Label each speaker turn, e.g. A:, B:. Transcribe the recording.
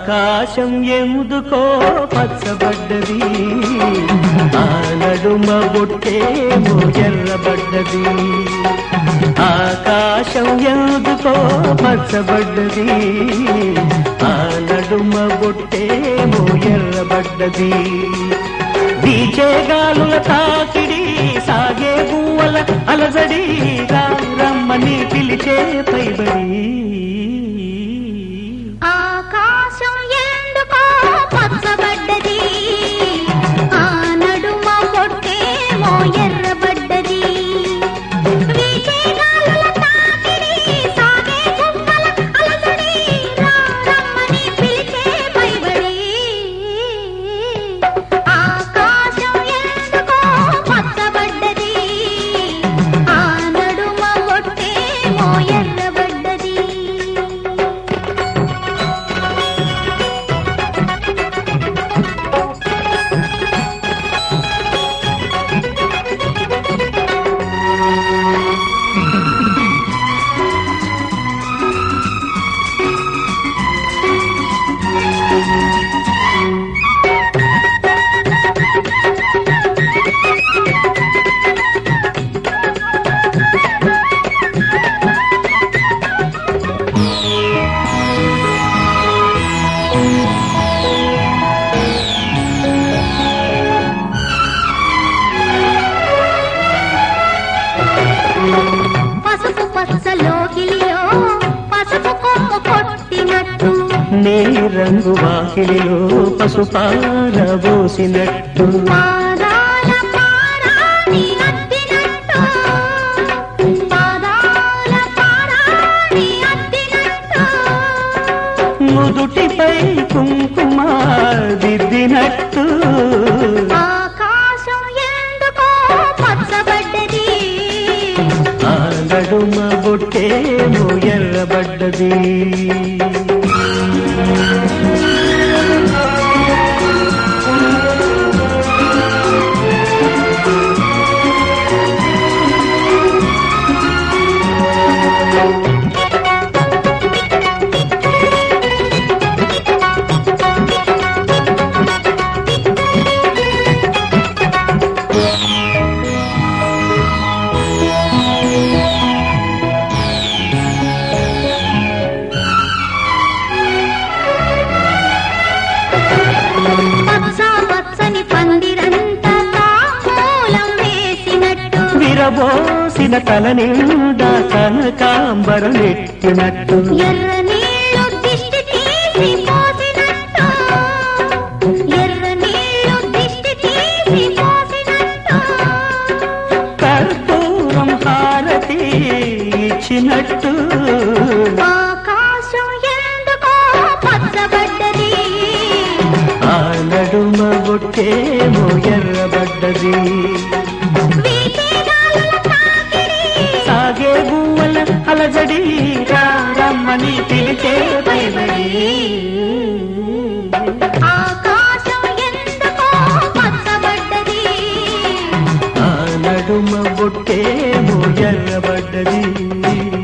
A: ఆకాశం ఎందుకో పచ్చబడ్డది ఆ నడుమ బొట్టేమో ఎర్రబడ్డది ఆకాశం ఎందుకో పచ్చబడ్డది ఆ నడుమ బొట్టేమో ఎర్రబడ్డది వీచే గాలుల తాకిడి సాగే గువ్వల అలజడి రా రమ్మని పిలిచే పైబడి
B: ఆకాశం ఎందుకో పచ్చబడ్డది ఆ నడుమ పొట్టేమో ఎర్రబడ్డది వీచే గాలుల తాకిడి సాగే గువ్వల అలజడి రా రమ్మని పిలిచే పైబడి ఆకాశం ఎందుకో పచ్చబడ్డది ఆ నడుమ పొట్టేమో ఎర్రబడ్డది పసుపు పచ్చలోకిలిలో పసుపు కొమ్ము కొట్టినట్టు
A: నీ రంగు వాకిలిలో పసుపారబోసినట్టు
B: పాదాల పారాణి అద్దినట్టు పాదాల పారాణి అద్దినట్టు
A: ముదుటిపై కుంకుమ దిద్దినట్టు
B: ఆకాశం ఎందుకో పచ్చబడ్డది
A: ఆ నడుమ బొట్టేమో ఎర్రబడ్డది
B: పచ్చ పచ్చని పందిరంతా తాంబూలం వేసినట్టు
A: విరబోసిన తల నిండా కనకాంబరం ఎట్టినట్టు
B: ఎర్ర నీళ్ళు దిష్టి తీసి పోసినట్టు ఎర్ర నీళ్ళు దిష్టి తీసి పోసినట్టు
A: కర్పూరం హారతి ఇచ్చినట్టు
B: ఆకాశం ఎందుకో పచ్చబడ్డది
A: ఆ నడుమ బొట్టేమో ఎర్రబడ్డది
B: వీచే గాలుల తాకిడి
A: సాగే గువ్వల అలజడి రా రమ్మని పిలిచే పైబడి
B: ఆకాశం ఎందుకో పచ్చబడ్డది
A: ఆ నడుమ బొట్టేమో ఎర్రబడ్డది